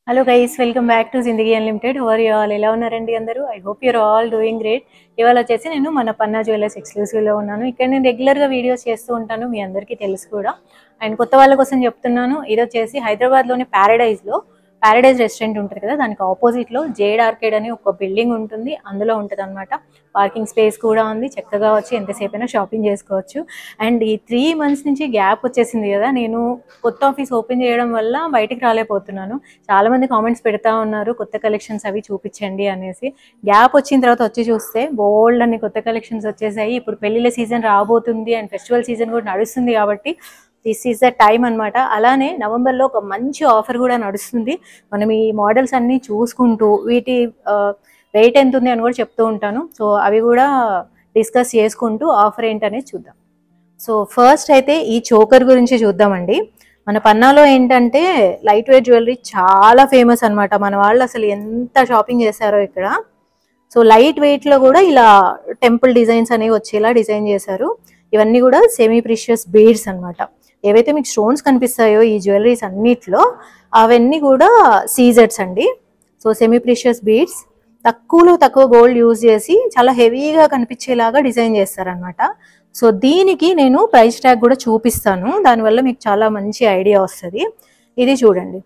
hello guys welcome back to Zindagi unlimited how are you all ఎలా ఉన్నారండి అందరూ I hope your all doing great ఇవాళ వచ్చేసి నేను మన పన్నా జ్యువెలర్స్ ఎక్స్క్లూసివ్లో ఉన్నాను ఇక్కడ నేను రెగ్యులర్గా వీడియోస్ చేస్తూ ఉంటాను మీ అందరికీ తెలుసు కూడా అండ్ కొత్త వాళ్ళ కోసం చెప్తున్నాను ఇది వచ్చేసి హైదరాబాద్లోని ప్యారడైజ్లో ప్యారడైజ్ రెస్టారెంట్ ఉంటుంది కదా దానికి ఆపోజిట్లో జేడ్ ఆర్కేడ్ అని ఒక బిల్డింగ్ ఉంటుంది అందులో ఉంటుంది అనమాట పార్కింగ్ స్పేస్ కూడా ఉంది చక్కగా వచ్చి ఎంతసేపు అయినా షాపింగ్ చేసుకోవచ్చు అండ్ ఈ త్రీ మంత్స్ నుంచి గ్యాప్ వచ్చేసింది కదా నేను కొత్త ఆఫీస్ ఓపెన్ చేయడం వల్ల బయటికి రాలేకపోతున్నాను చాలా మంది కామెంట్స్ పెడతా ఉన్నారు కొత్త కలెక్షన్స్ అవి చూపించండి అనేసి గ్యాప్ వచ్చిన తర్వాత వచ్చి చూస్తే బోల్డ్ అని కొత్త కలెక్షన్స్ వచ్చేసాయి ఇప్పుడు పెళ్లిళ్ళ సీజన్ రాబోతుంది అండ్ ఫెస్టివల్ సీజన్ కూడా నడుస్తుంది కాబట్టి దిస్ ఈజ్ ద టైం అనమాట అలానే నవంబర్లో ఒక మంచి ఆఫర్ కూడా నడుస్తుంది మనం ఈ మోడల్స్ అన్నీ చూసుకుంటూ వీటి వెయిట్ ఎంత ఉంది అని కూడా చెప్తూ ఉంటాను సో అవి కూడా డిస్కస్ చేసుకుంటూ ఆఫర్ ఏంటనేది చూద్దాం సో ఫస్ట్ అయితే ఈ చోకర్ గురించి చూద్దామండి మన పన్నాలో ఏంటంటే లైట్ వెయిట్ జ్యువెలరీ చాలా ఫేమస్ అన్నమాట మన వాళ్ళు అసలు ఎంత షాపింగ్ చేశారో ఇక్కడ సో లైట్ వెయిట్లో కూడా ఇలా టెంపుల్ డిజైన్స్ అనేవి వచ్చేలా డిజైన్ చేశారు ఇవన్నీ కూడా సెమీ ప్రిషియస్ బీడ్స్ అన్నమాట ఏవైతే మీకు స్టోన్స్ కనిపిస్తాయో ఈ జ్యువెలరీస్ అన్నిట్లో అవన్నీ కూడా సీజెట్స్ అండి సో సెమీ ప్రిషియస్ బీడ్స్ తక్కువలో తక్కువ గోల్డ్ యూజ్ చేసి చాలా హెవీగా కనిపించేలాగా డిజైన్ చేస్తారనమాట సో దీనికి నేను ప్రైస్ ట్యాగ్ కూడా చూపిస్తాను దానివల్ల మీకు చాలా మంచి ఐడియా వస్తుంది ఇది చూడండి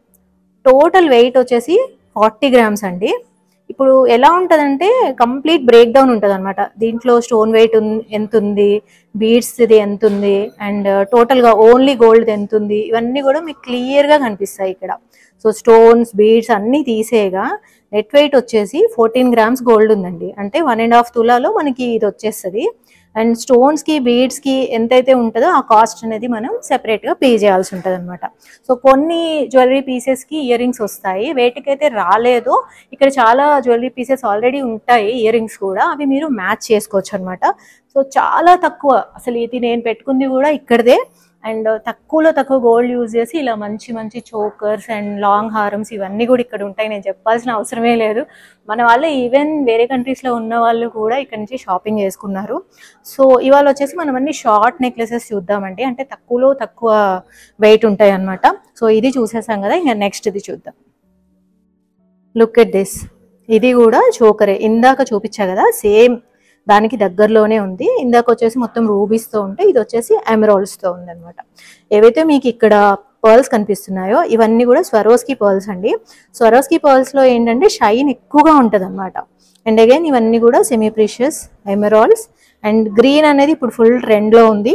టోటల్ వెయిట్ వచ్చేసి ఫార్టీ గ్రామ్స్ అండి ఇప్పుడు ఎలా ఉంటుందంటే కంప్లీట్ బ్రేక్ డౌన్ ఉంటుంది అనమాట దీంట్లో స్టోన్ వెయిట్ ఎంత ఉంది బీడ్స్ ఇది ఎంత ఉంది అండ్ టోటల్గా ఓన్లీ గోల్డ్ ఎంత ఉంది ఇవన్నీ కూడా మీకు క్లియర్గా కనిపిస్తాయి ఇక్కడ సో స్టోన్స్ బీడ్స్ అన్నీ తీసేయగా నెట్ వెయిట్ వచ్చేసి ఫోర్టీన్ గ్రామ్స్ గోల్డ్ ఉందండి అంటే వన్ అండ్ హాఫ్ తులాలో మనకి ఇది వచ్చేస్తుంది అండ్ స్టోన్స్కి బీడ్స్కి ఎంతైతే ఉంటుందో ఆ కాస్ట్ అనేది మనం సెపరేట్గా పే చేయాల్సి ఉంటుంది అనమాట సో కొన్ని జ్యువెలరీ పీసెస్కి ఇయర్ రింగ్స్ వస్తాయి వేటికి అయితే రాలేదో ఇక్కడ చాలా జ్యువెలరీ పీసెస్ ఆల్రెడీ ఉంటాయి ఇయర్ రింగ్స్ కూడా అవి మీరు మ్యాచ్ చేసుకోవచ్చు అనమాట సో చాలా తక్కువ అసలు ఇది నేను పెట్టుకుంది కూడా ఇక్కడదే అండ్ తక్కువలో తక్కువ గోల్డ్ యూజ్ చేసి ఇలా మంచి మంచి చోకర్స్ అండ్ లాంగ్ హారమ్స్ ఇవన్నీ కూడా ఇక్కడ ఉంటాయి నేను చెప్పాల్సిన అవసరమే లేదు మన వాళ్ళు ఈవెన్ వేరే కంట్రీస్లో ఉన్న వాళ్ళు కూడా ఇక్కడ నుంచి షాపింగ్ చేసుకున్నారు సో ఇవాళ వచ్చేసి మనం అన్ని షార్ట్ నెక్లెసెస్ చూద్దామండి అంటే తక్కువలో తక్కువ వెయిట్ ఉంటాయి అన్నమాట సో ఇది చూసేసాం కదా ఇంకా నెక్స్ట్ ఇది చూద్దాం లుక్ ఎట్ దిస్ ఇది కూడా చోకరే ఇందాక చూపించా కదా సేమ్ దానికి దగ్గరలోనే ఉంది ఇందాక వచ్చేసి మొత్తం రూబీస్తో ఉంటే ఇది వచ్చేసి ఎమరాల్డ్స్తో ఉంది అనమాట ఏవైతే మీకు ఇక్కడ పర్ల్స్ కనిపిస్తున్నాయో ఇవన్నీ కూడా స్వరోస్కి పర్ల్స్ అండి స్వరోస్కి పర్ల్స్లో ఏంటంటే షైన్ ఎక్కువగా ఉంటుంది అనమాట అండ్ అగైన్ ఇవన్నీ కూడా semi precious emeralds and green అనేది ఇప్పుడు ఫుల్ ట్రెండ్లో ఉంది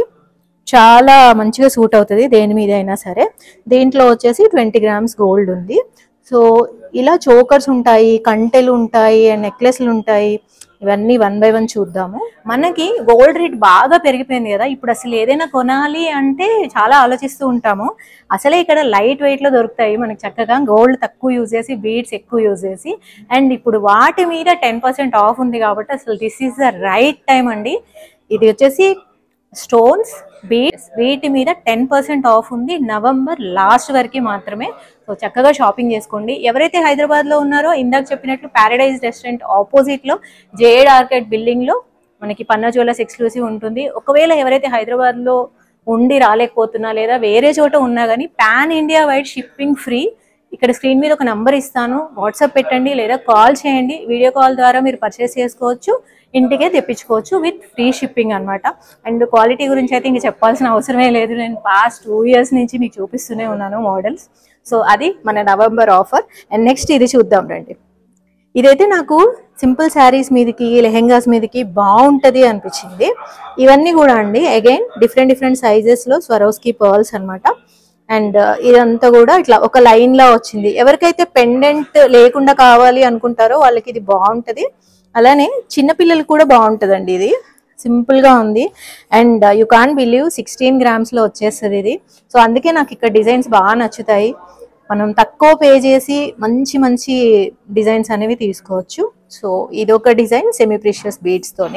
చాలా మంచిగా సూట్ అవుతుంది దేని మీద అయినా సరే దీంట్లో వచ్చేసి ట్వంటీ గ్రామ్స్ గోల్డ్ ఉంది సో ఇలా చోకర్స్ ఉంటాయి కంటెలు ఉంటాయి అండ్ నెక్లెస్లు ఉంటాయి ఇవన్నీ వన్ బై వన్ చూద్దాము మనకి గోల్డ్ రేట్ బాగా పెరిగిపోయింది కదా ఇప్పుడు అసలు ఏదైనా కొనాలి అంటే చాలా ఆలోచిస్తూ ఉంటాము అసలే ఇక్కడ లైట్ వెయిట్ లో దొరుకుతాయి మనకి చక్కగా గోల్డ్ తక్కువ యూజ్ చేసి బీడ్స్ ఎక్కువ యూజ్ చేసి అండ్ ఇప్పుడు వాటి మీద టెన్ పర్సెంట్ ఆఫ్ ఉంది కాబట్టి అసలు this is the right time అండి ఇది వచ్చేసి స్టోన్స్ బీడ్స్ వీటి మీద టెన్ పర్సెంట్ ఆఫ్ ఉంది నవంబర్ లాస్ట్ వరకు మాత్రమే సో చక్కగా షాపింగ్ చేసుకోండి ఎవరైతే హైదరాబాద్లో ఉన్నారో ఇందాక చెప్పినట్లు ప్యారడైజ్ రెస్టారెంట్ ఆపోజిట్లో జేడ్ ఆర్కెడ్ బిల్డింగ్లో మనకి పన్నా జ్యువెలర్స్ ఎక్స్క్లూసివ్ ఉంటుంది ఒకవేళ ఎవరైతే హైదరాబాద్లో ఉండి రాలేకపోతున్నా లేదా వేరే చోట ఉన్నా కానీ pan India wide shipping free ఇక్కడ స్క్రీన్ మీద ఒక నంబర్ ఇస్తాను వాట్సాప్ పెట్టండి లేదా కాల్ చేయండి వీడియో కాల్ ద్వారా మీరు పర్చేస్ చేసుకోవచ్చు ఇంటికే తెప్పించుకోవచ్చు విత్ ఫ్రీ షిప్పింగ్ అనమాట అండ్ క్వాలిటీ గురించి అయితే ఇంక చెప్పాల్సిన అవసరమే లేదు నేను పాస్ట్ టూ ఇయర్స్ నుంచి మీకు చూపిస్తూనే ఉన్నాను మోడల్స్ సో అది మన నవంబర్ ఆఫర్ అండ్ నెక్స్ట్ ఇది చూద్దాం రండి ఇదైతే నాకు సింపుల్ శారీస్ మీదకి లెహెంగాస్ మీదకి బాగుంటుంది అనిపించింది ఇవన్నీ కూడా అండి అగైన్ డిఫరెంట్ డిఫరెంట్ సైజెస్లో స్వరోస్కి పర్ల్స్ అనమాట అండ్ ఇదంతా కూడా ఇట్లా ఒక లైన్ లా వచ్చింది ఎవరికైతే పెండెంట్ లేకుండా కావాలి అనుకుంటారో వాళ్ళకి ఇది బాగుంటది అలానే చిన్నపిల్లలకు కూడా బాగుంటుందండి ఇది సింపుల్ గా ఉంది and you can believe sixteen grams లో వచ్చేస్తుంది ఇది సో అందుకే నాకు ఇక్కడ డిజైన్స్ బాగా నచ్చుతాయి మనం తక్కువ పే చేసి మంచి మంచి డిజైన్స్ అనేవి తీసుకోవచ్చు సో ఇది ఒక డిజైన్ సెమీ ప్రీషియస్ బీడ్స్ తోని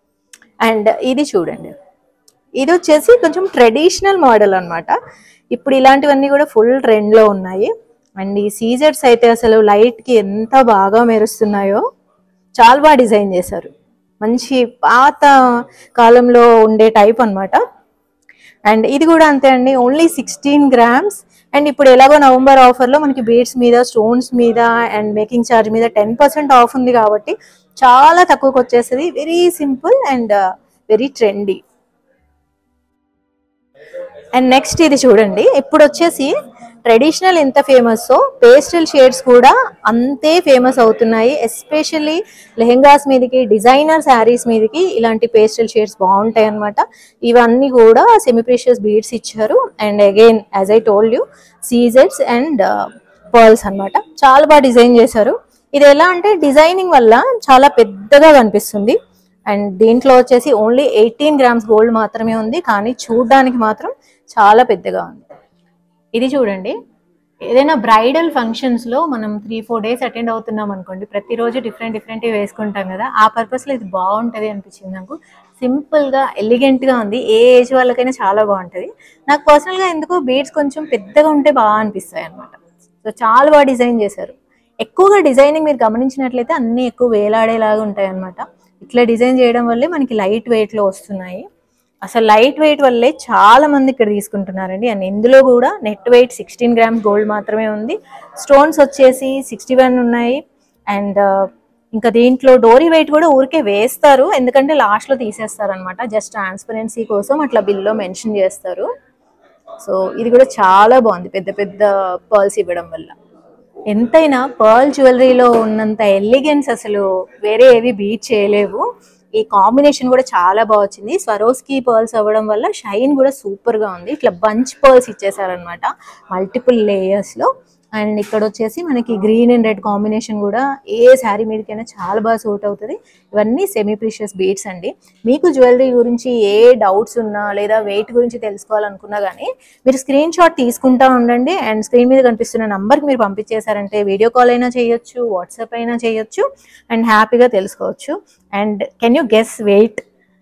అండ్ ఇది చూడండి ఇది వచ్చేసి కొంచెం ట్రెడిషనల్ మోడల్ అన్నమాట ఇప్పుడు ఇలాంటివన్నీ కూడా ఫుల్ ట్రెండ్లో ఉన్నాయి అండ్ ఈ సీజర్స్ అయితే అసలు లైట్కి ఎంత బాగా మెరుస్తున్నాయో చాలా బాగా డిజైన్ చేశారు మంచి పాత కాలంలో ఉండే టైప్ అన్నమాట అండ్ ఇది కూడా అంతే అండి ఓన్లీ సిక్స్టీన్ గ్రామ్స్ అండ్ ఇప్పుడు ఎలాగో నవంబర్ ఆఫర్లో మనకి బీడ్స్ మీద స్టోన్స్ మీద అండ్ మేకింగ్ ఛార్జ్ మీద టెన్ పర్సెంట్ ఆఫ్ ఉంది కాబట్టి చాలా తక్కువకి వచ్చేస్తుంది very simple and very trendy and next ఇది చూడండి ఇప్పుడు వచ్చేసి ట్రెడిషనల్ ఎంత ఫేమస్ పేస్టల్ షేడ్స్ కూడా అంతే ఫేమస్ అవుతున్నాయి ఎస్పెషల్లీ లెహెంగాస్ మీదకి డిజైనర్ శారీస్ మీదకి ఇలాంటి పేస్టల్ షేడ్స్ బాగుంటాయి అనమాట ఇవన్నీ కూడా సెమీ ప్రీషియస్ బీడ్స్ ఇచ్చారు and again as I told you సీజెడ్స్ అండ్ పర్ల్స్ అన్నమాట చాలా బాగా డిజైన్ చేశారు ఇది ఎలా అంటే డిజైనింగ్ వల్ల చాలా పెద్దగా కనిపిస్తుంది అండ్ దీంట్లో వచ్చేసి ఓన్లీ ఎయిటీన్ గ్రామ్స్ గోల్డ్ మాత్రమే ఉంది కానీ చూడడానికి మాత్రం చాలా పెద్దగా ఉంది ఇది చూడండి ఏదైనా బ్రైడల్ ఫంక్షన్స్ లో మనం త్రీ ఫోర్ డేస్ అటెండ్ అవుతున్నాం అనుకోండి ప్రతిరోజు డిఫరెంట్ డిఫరెంట్ వేసుకుంటాం కదా ఆ పర్పస్ లో ఇది బాగుంటది అనిపించింది నాకు సింపుల్ గా ఎలిగెంట్ గా ఉంది ఏ ఏజ్ వాళ్ళకైనా చాలా బాగుంటది నాకు పర్సనల్ గా ఎందుకో బీడ్స్ కొంచెం పెద్దగా ఉంటే బాగా అనిపిస్తాయి అనమాట సో చాలా బాగా డిజైన్ చేశారు ఎక్కువగా డిజైనింగ్ మీరు గమనించినట్లయితే అన్ని ఎక్కువ వేలాడేలాగా ఉంటాయి అనమాట ఇట్లా డిజైన్ చేయడం వల్లే మనకి లైట్ వెయిట్ లో వస్తున్నాయి అసలు లైట్ వెయిట్ వల్లే చాలా మంది ఇక్కడ తీసుకుంటున్నారండి అండ్ ఇందులో కూడా net weight sixteen grams gold మాత్రమే ఉంది స్టోన్స్ వచ్చేసి సిక్స్టీ వన్ ఉన్నాయి అండ్ ఇంకా దీంట్లో డోరీ వెయిట్ కూడా ఊరికే వేస్తారు ఎందుకంటే లాస్ట్ లో తీసేస్తారు అనమాట జస్ట్ ట్రాన్స్పరెన్సీ కోసం అట్లా బిల్లో మెన్షన్ చేస్తారు సో ఇది కూడా చాలా బాగుంది పెద్ద పెద్ద పర్ల్స్ ఇవ్వడం వల్ల ఎంతైనా పర్ల్ జ్యువెలరీలో ఉన్నంత ఎలిగెన్స్ అసలు వేరే ఏవి బీట్ చేయలేవు ఈ కాంబినేషన్ కూడా చాలా బాగా వచ్చింది స్వరోస్కి పర్ల్స్ అవ్వడం వల్ల షైన్ కూడా సూపర్ గా ఉంది ఇట్లా బంచ్ పర్ల్స్ ఇచ్చేసారనమాట మల్టిపుల్ లేయర్స్ లో అండ్ ఇక్కడ వచ్చేసి మనకి గ్రీన్ అండ్ రెడ్ కాంబినేషన్ కూడా ఏ శారీ మీదకైనా చాలా బాగా సూట్ అవుతుంది ఇవన్నీ సెమీ ప్రీషియస్ బీట్స్ అండి మీకు జ్యువెలరీ గురించి ఏ డౌట్స్ ఉన్నా లేదా వెయిట్ గురించి తెలుసుకోవాలనుకున్నా కానీ మీరు స్క్రీన్ షాట్ తీసుకుంటా ఉండండి అండ్ స్క్రీన్ మీద కనిపిస్తున్న నంబర్కి మీరు పంపించేశారంటే వీడియో కాల్ అయినా చేయొచ్చు వాట్సాప్ అయినా చేయొచ్చు అండ్ హ్యాపీగా తెలుసుకోవచ్చు and can you guess weight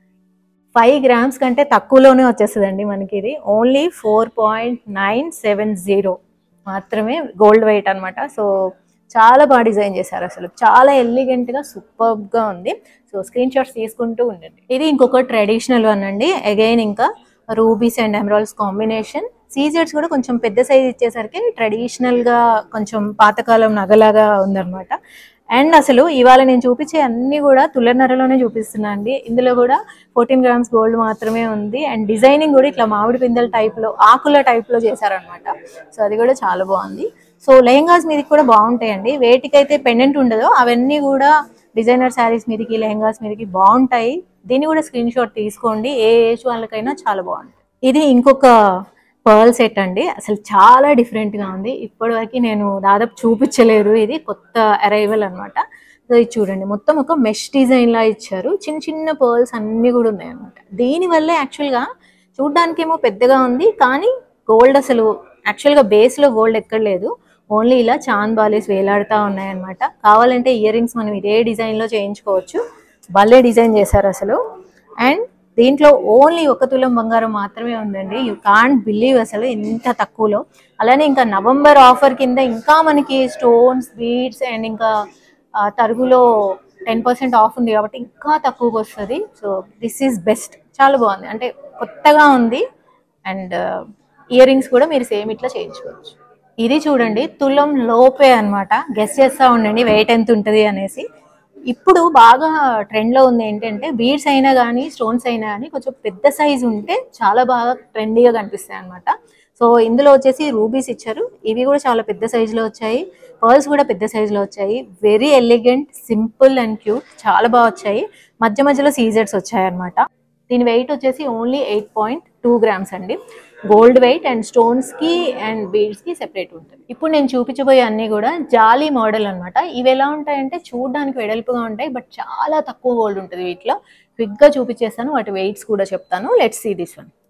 five grams కంటే తక్కువలోనే వచ్చేస్తుందండి మనకి ఇది only four point nine seven zero మాత్రమే గోల్డ్ వెయిట్ అన్నమాట సో చాలా బాగా డిజైన్ చేశారు అసలు చాలా ఎలిగెంట్ గా సూపర్ గా ఉంది సో స్క్రీన్ షాట్స్ తీసుకుంటూ ఉండండి ఇది ఇంకొక ట్రెడిషనల్ వన్ అండి అగైన్ ఇంకా రూబీస్ అండ్ ఎమరాల్స్ కాంబినేషన్ సీజెడ్స్ కూడా కొంచెం పెద్ద సైజ్ ఇచ్చేసరికి ట్రెడిషనల్ గా కొంచెం పాతకాలం నగలాగా ఉందన్నమాట అండ్ అసలు ఇవాళ నేను చూపించే అన్ని కూడా తులనరలోనే చూపిస్తున్నా అండి ఇందులో కూడా ఫోర్టీన్ గ్రామ్స్ గోల్డ్ మాత్రమే ఉంది అండ్ డిజైనింగ్ కూడా ఇట్లా మామిడి పిందెల type లో ఆకుల type లో చేశారనమాట సో అది కూడా చాలా బాగుంది సో లెహంగాస్ మీదకి కూడా బాగుంటాయండి వేటికైతే పెండెంట్ ఉండదో అవన్నీ కూడా డిజైనర్ శారీస్ మీదకి లెహంగాస్ మీదకి బాగుంటాయి దీన్ని కూడా స్క్రీన్ షాట్ తీసుకోండి ఏ ఏజ్ వాళ్ళకైనా చాలా బాగుంటుంది ఇది ఇంకొక పర్ల్ సెట్ అండి అసలు చాలా different గా ఉంది ఇప్పటివరకు నేను దాదాపు చూపించలేదు ఇది కొత్త అరైవల్ అన్నమాట సో ఇది చూడండి మొత్తం ఒక మెష్ డిజైన్ లా ఇచ్చారు చిన్న చిన్న పర్ల్స్ అన్ని కూడా ఉన్నాయి అనమాట దీనివల్ల యాక్చువల్గా చూడ్డానికేమో పెద్దగా ఉంది కానీ గోల్డ్ అసలు యాక్చువల్గా బేస్లో గోల్డ్ ఎక్కడ లేదు ఓన్లీ ఇలా చాంద్ బాలేస్ వేలాడుతూ ఉన్నాయన్నమాట కావాలంటే ఇయర్ రింగ్స్ మనం ఇదే డిజైన్లో చేయించుకోవచ్చు భలే డిజైన్ చేశారు అసలు అండ్ దీంట్లో ఓన్లీ ఒక తులం బంగారం మాత్రమే ఉందండి యూ కాంట్ బిలీవ్ అసలు ఇంత తక్కువలో అలానే ఇంకా నవంబర్ ఆఫర్ కింద ఇంకా మనకి స్టోన్స్ బీడ్స్ అండ్ ఇంకా ఆ, తరుగులో టెన్ పర్సెంట్ ఆఫ్ ఉంది కాబట్టి ఇంకా తక్కువకి వస్తుంది సో దిస్ ఈజ్ బెస్ట్ చాలా బాగుంది అంటే కొత్తగా ఉంది అండ్ ఇయర్ రింగ్స్ కూడా మీరు సేమ్ ఇట్లా చేయించుకోవచ్చు ఇది చూడండి తులం లోపే అన్నమాట గెస్ చేస్తా ఉండండి వెయిట్ ఎంత ఉంటుంది అనేసి ఇప్పుడు బాగా ట్రెండ్ లో ఉంది ఏంటంటే బీడ్స్ అయినా కానీ స్టోన్స్ అయినా కానీ కొంచెం పెద్ద సైజ్ ఉంటే చాలా బాగా ట్రెండీగా కనిపిస్తాయి అన్నమాట సో ఇందులో వచ్చేసి రూబీస్ ఇచ్చారు ఇవి కూడా చాలా పెద్ద size లో వచ్చాయి పర్ల్స్ కూడా పెద్ద size లో వచ్చాయి very elegant simple and cute చాలా బాగా వచ్చాయి మధ్య మధ్యలో సీజర్స్ వచ్చాయి అన్నమాట దీని వెయిట్ వచ్చేసి only eight point two grams అండి గోల్డ్ వెయిట్ అండ్ స్టోన్స్ కి అండ్ బీడ్స్ కి సెపరేట్ ఉంటుంది ఇప్పుడు నేను చూపించబోయే అన్ని కూడా జాలీ మోడల్ అన్నమాట ఇవి ఎలా ఉంటాయంటే చూడడానికి వెడల్పుగా ఉంటాయి బట్ చాలా తక్కువ గోల్డ్ ఉంటుంది వీటిలో క్విక్ గా చూపించేస్తాను వాటి వెయిట్స్ కూడా చెప్తాను let's see this one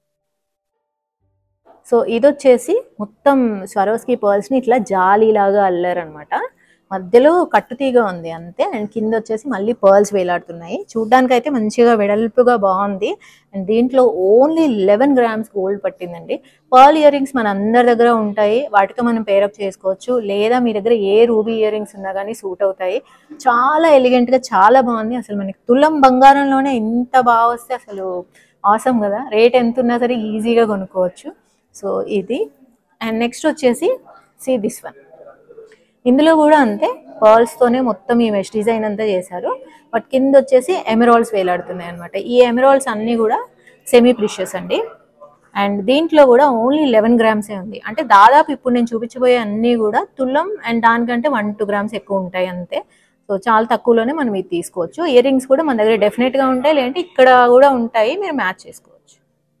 so ఇది వచ్చేసి మొత్తం స్వరోస్కి పర్ల్స్ని ఇట్లా జాలీలాగా అల్లారనమాట మధ్యలో కట్టుతీగ ఉంది అంతే అండ్ కింద వచ్చేసి మళ్ళీ పర్ల్స్ వేలాడుతున్నాయి చూడ్డానికి అయితే మంచిగా వెడల్పుగా బాగుంది అండ్ దీంట్లో ఓన్లీ లెవెన్ గ్రామ్స్ గోల్డ్ పట్టిందండి పర్ల్ ఇయర్ రింగ్స్ మన అందరి దగ్గర ఉంటాయి వాటితో మనం పేరప్ చేసుకోవచ్చు లేదా మీ దగ్గర ఏ రూబీ ఇయర్ రింగ్స్ ఉన్నా కానీ సూట్ అవుతాయి చాలా ఎలిగెంట్ గా చాలా బాగుంది అసలు మనకి తులం బంగారంలోనే ఇంత బాగా వస్తే అసలు ఆసం కదా రేట్ ఎంత ఉన్నా సరే ఈజీగా కొనుక్కోవచ్చు సో ఇది అండ్ నెక్స్ట్ వచ్చేసి సి దిస్ వన్ ఇందులో కూడా అంతే pearls తోనే మొత్తం ఈ మెష్ డిజైన్ అంతా చేశారు బట్ కింద వచ్చేసి ఎమరాల్డ్స్ వేలాడుతున్నాయి అనమాట ఈ ఎమరాల్డ్స్ అన్నీ కూడా సెమీ ప్రిషియస్ అండి అండ్ దీంట్లో కూడా ఓన్లీ లెవెన్ గ్రామ్సే ఉంది అంటే దాదాపు ఇప్పుడు నేను చూపించబోయే అన్నీ కూడా తులం అండ్ దానికంటే వన్ టూ గ్రామ్స్ ఎక్కువ ఉంటాయి అంతే సో చాలా తక్కువలోనే మనం ఇది తీసుకోవచ్చు ఇయర్ రింగ్స్ కూడా మన దగ్గర డెఫినెట్గా ఉంటాయి లేదంటే ఇక్కడ కూడా ఉంటాయి మీరు మ్యాచ్ చేసుకోవచ్చు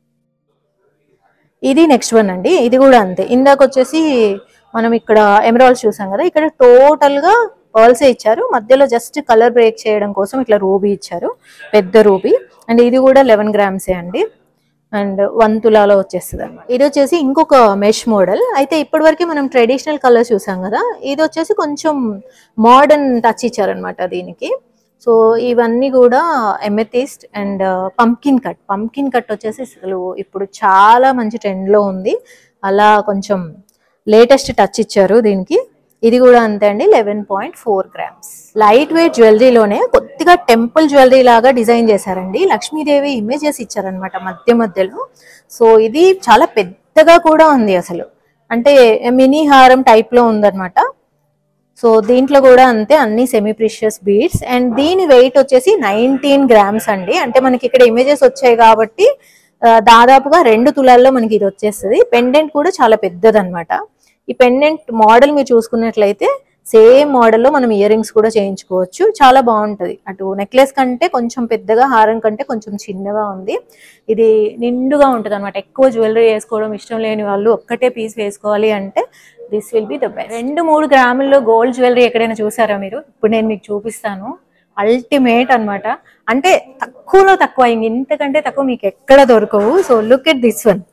ఇది నెక్స్ట్ వన్ అండి ఇది కూడా అంతే ఇందాక వచ్చేసి మనం ఇక్కడ ఎమరాల్డ్స్ చూసాం కదా ఇక్కడ టోటల్ గా పర్ల్సే ఇచ్చారు మధ్యలో జస్ట్ కలర్ బ్రేక్ చేయడం కోసం ఇట్లా రూబీ ఇచ్చారు పెద్ద రూబీ అండ్ ఇది కూడా లెవెన్ గ్రామ్సే అండి అండ్ వన్ తులాలో వచ్చేస్తుంది అనమాట ఇది వచ్చేసి ఇంకొక మెష్ మోడల్ అయితే ఇప్పటివరకు మనం ట్రెడిషనల్ కలర్స్ చూసాం కదా ఇది వచ్చేసి కొంచెం మోడర్న్ టచ్ ఇచ్చారనమాట దీనికి సో ఇవన్నీ కూడా amethyst and pumpkin cut pumpkin cut వచ్చేసి అసలు ఇప్పుడు చాలా మంచి ట్రెండ్లో ఉంది అలా కొంచెం లేటెస్ట్ టచ్ ఇచ్చారు దీనికి ఇది కూడా అంతే అండి eleven point four grams light weight జ్యువెలరీలోనే కొద్దిగా టెంపుల్ జ్యువెలరీ లాగా డిజైన్ చేశారండి లక్ష్మీదేవి ఇమేజెస్ ఇచ్చారనమాట మధ్య మధ్యలో సో ఇది చాలా పెద్దగా కూడా ఉంది అసలు అంటే మినీ హారం టైప్ లో ఉందన్నమాట సో దీంట్లో కూడా అంతే అన్ని సెమీ ప్రిషియస్ బీడ్స్ అండ్ దీని వెయిట్ వచ్చేసి నైన్టీన్ గ్రామ్స్ అండి అంటే మనకి ఇక్కడ ఇమేజెస్ వచ్చాయి కాబట్టి ఆ, దాదాపుగా రెండు తులాల్లో మనకి ఇది వచ్చేస్తుంది పెండెంట్ కూడా చాలా పెద్దదన్నమాట ఈ పెండెంట్ మోడల్ మీరు చూసుకున్నట్లయితే సేమ్ మోడల్లో మనం ఇయర్ రింగ్స్ కూడా చేయించుకోవచ్చు చాలా బాగుంటది అటు నెక్లెస్ కంటే కొంచెం పెద్దగా హారం కంటే కొంచెం చిన్నగా ఉంది ఇది నిండుగా ఉంటుంది అనమాట ఎక్కువ జ్యువెలరీ వేసుకోవడం ఇష్టం లేని వాళ్ళు ఒక్కటే పీస్ వేసుకోవాలి అంటే this will be the best రెండు మూడు గ్రాముల్లో గోల్డ్ జ్యువెలరీ ఎక్కడైనా చూసారా మీరు ఇప్పుడు నేను మీకు చూపిస్తాను అల్టిమేట్ అన్నమాట అంటే తక్కువలో తక్కువ ఇంక ఇంతకంటే తక్కువ మీకు ఎక్కడ దొరకవు so look at this one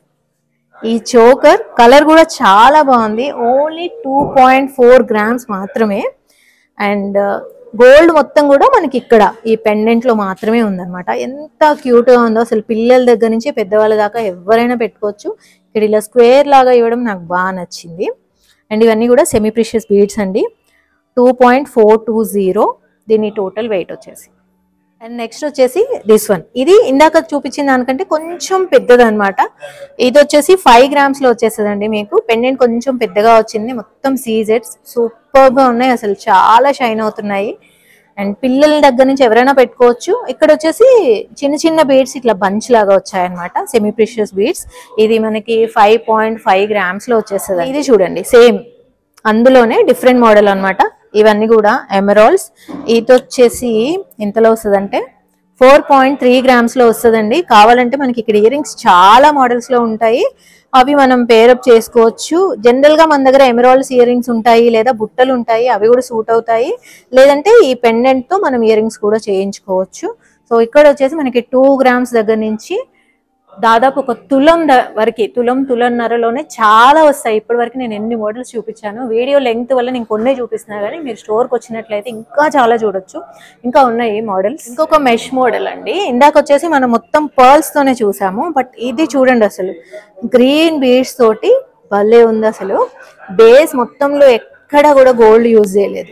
ఈ చోకర్ కలర్ కూడా చాలా బాగుంది only two point four grams మాత్రమే అండ్ గోల్డ్ మొత్తం కూడా మనకి ఇక్కడ ఈ పెండెంట్ లో మాత్రమే ఉందన్నమాట ఎంత క్యూట్ గా ఉందో అసలు పిల్లల దగ్గర నుంచి పెద్దవాళ్ళ దాకా ఎవరైనా పెట్టుకోవచ్చు ఇక్కడ ఇలా స్క్వేర్ లాగా ఇవ్వడం నాకు బాగా నచ్చింది అండ్ ఇవన్నీ కూడా సెమీ ప్రిషియస్ బీడ్స్ అండి two point four two zero దీని టోటల్ వెయిట్ వచ్చేసి అండ్ నెక్స్ట్ వచ్చేసి దిస్ వన్ ఇది ఇందాక చూపించిన దానికంటే కొంచెం పెద్దది అనమాట ఇది వచ్చేసి ఫైవ్ గ్రామ్స్ లో వచ్చేస్తుందండి మీకు పెండెంట్ కొంచెం పెద్దగా వచ్చింది మొత్తం సీజెట్స్ సూపర్ గా ఉన్నాయి అసలు చాలా షైన్ అవుతున్నాయి అండ్ పిల్లల దగ్గర నుంచి ఎవరైనా పెట్టుకోవచ్చు ఇక్కడ వచ్చేసి చిన్న చిన్న బీడ్స్ ఇట్లా బంచ్ లాగా వచ్చాయన్నమాట సెమీ ప్రిషియస్ బీడ్స్ ఇది మనకి ఫైవ్ పాయింట్ ఫైవ్ గ్రామ్స్ లో వచ్చేస్తుంది ఇది చూడండి సేమ్ అందులోనే డిఫరెంట్ మోడల్ అన్నమాట ఇవన్నీ కూడా ఎమరాల్డ్స్ ఇది వచ్చేసి ఎంతలో వస్తుందంటే ఫోర్ పాయింట్ త్రీ గ్రామ్స్ లో వస్తుందండి కావాలంటే మనకి ఇక్కడ ఇయర్ రింగ్స్ చాలా మోడల్స్ లో ఉంటాయి అవి మనం పేరప్ చేసుకోవచ్చు జనరల్ గా మన దగ్గర ఎమరాల్డ్స్ ఇయర్ రింగ్స్ ఉంటాయి లేదా బుట్టలు ఉంటాయి అవి కూడా సూట్ అవుతాయి లేదంటే ఈ పెండెంట్ తో మనం ఇయర్ రింగ్స్ కూడా చేయించుకోవచ్చు సో ఇక్కడ వచ్చేసి మనకి టూ గ్రామ్స్ దగ్గర నుంచి దాదాపు ఒక తులం ద- వరకు తులం తులన్నరలోనే చాలా వస్తాయి ఇప్పటి వరకు నేను ఎన్ని మోడల్స్ చూపించాను వీడియో లెంగ్త్ వల్ల నేను కొన్నే చూపిస్తున్నా కానీ మీరు స్టోర్కి వచ్చినట్లయితే ఇంకా చాలా చూడొచ్చు ఇంకా ఉన్నాయి మోడల్స్ ఇంకొక మెష్ మోడల్ అండి ఇందాక వచ్చేసి మనం మొత్తం పర్ల్స్ తోనే చూసాము బట్ ఇది చూడండి అసలు గ్రీన్ బీడ్స్ తోటి భలే ఉంది అసలు బేస్ మొత్తంలో ఎక్కడ కూడా గోల్డ్ యూజ్ చేయలేదు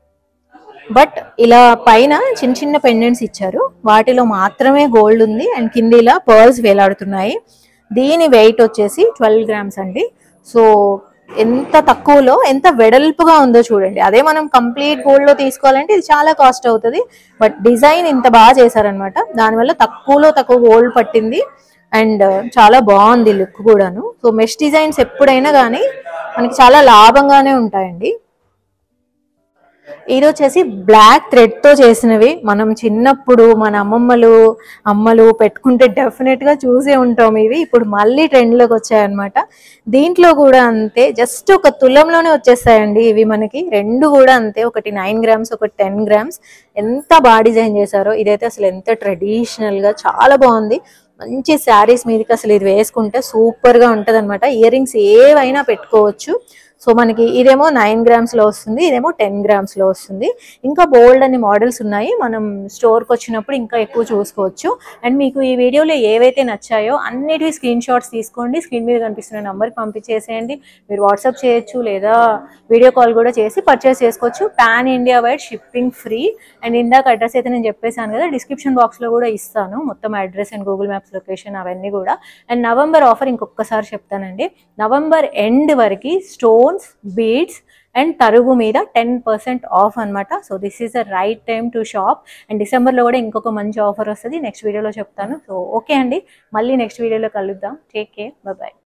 బట్ ఇలా పైన చిన్న చిన్న పెండెంట్స్ ఇచ్చారు వాటిలో మాత్రమే గోల్డ్ ఉంది అండ్ కింద ఇలా పర్ల్స్ వేలాడుతున్నాయి దీని వెయిట్ వచ్చేసి ట్వెల్వ్ గ్రామ్స్ అండి సో ఎంత తక్కువలో ఎంత వెడల్పుగా ఉందో చూడండి అదే మనం కంప్లీట్ గోల్డ్ లో తీసుకోవాలంటే ఇది చాలా కాస్ట్ అవుతుంది బట్ డిజైన్ ఇంత బాగా చేశారనమాట దానివల్ల తక్కువలో తక్కువ గోల్డ్ పట్టింది అండ్ చాలా బాగుంది లుక్ కూడాను సో మెష్ డిజైన్స్ ఎప్పుడైనా కానీ మనకి చాలా లాభంగానే ఉంటాయండి ఇది వచ్చేసి బ్లాక్ థ్రెడ్ తో చేసినవి మనం చిన్నప్పుడు మన అమ్మమ్మలు అమ్మలు పెట్టుకుంటే డెఫినెట్ గా చూసే ఉంటాం ఇవి ఇప్పుడు మళ్ళీ ట్రెండ్ లోకి వచ్చాయన్నమాట దీంట్లో కూడా అంతే జస్ట్ ఒక తులంలోనే వచ్చేస్తాయండి ఇవి మనకి రెండు కూడా అంతే ఒకటి నైన్ గ్రామ్స్ ఒకటి టెన్ గ్రామ్స్ ఎంత బాగా డిజైన్ చేశారో ఇదైతే అసలు ఎంత ట్రెడిషనల్ గా చాలా బాగుంది మంచి శారీస్ మీదకి అసలు ఇది వేసుకుంటే సూపర్ గా ఉంటది అనమాట ఇయర్ రింగ్స్ ఏవైనా పెట్టుకోవచ్చు సో మనకి ఇదేమో నైన్ గ్రామ్స్లో వస్తుంది ఇదేమో టెన్ గ్రామ్స్లో వస్తుంది ఇంకా బోల్డ్ అనే మోడల్స్ ఉన్నాయి మనం స్టోర్కి వచ్చినప్పుడు ఇంకా ఎక్కువ చూసుకోవచ్చు అండ్ మీకు ఈ వీడియోలో ఏవైతే నచ్చాయో అన్నిటివి స్క్రీన్ షాట్స్ తీసుకోండి స్క్రీన్ మీద కనిపిస్తున్న నెంబర్కి పంపించేసేయండి మీరు వాట్సాప్ చేయొచ్చు లేదా వీడియో కాల్ కూడా చేసి పర్చేస్ చేసుకోవచ్చు pan India wide shipping free and ఇందాక అడ్రస్ అయితే నేను చెప్పేశాను కదా డిస్క్రిప్షన్ బాక్స్లో కూడా ఇస్తాను మొత్తం address and Google maps location అవన్నీ కూడా అండ్ నవంబర్ ఆఫర్ ఇంకొకసారి చెప్తానండి నవంబర్ ఎండ్ వరకు స్టోన్స్ బీడ్స్ అండ్ తరుగు మీద టెన్ పర్సెంట్ ఆఫ్ అనమాట so this is the right time to shop and డిసెంబర్లో కూడా ఇంకొక మంచి ఆఫర్ వస్తుంది నెక్స్ట్ వీడియోలో చెప్తాను సో ఓకే అండి మళ్ళీ నెక్స్ట్ వీడియోలో కలుద్దాం టేక్ కేర్ బాయ్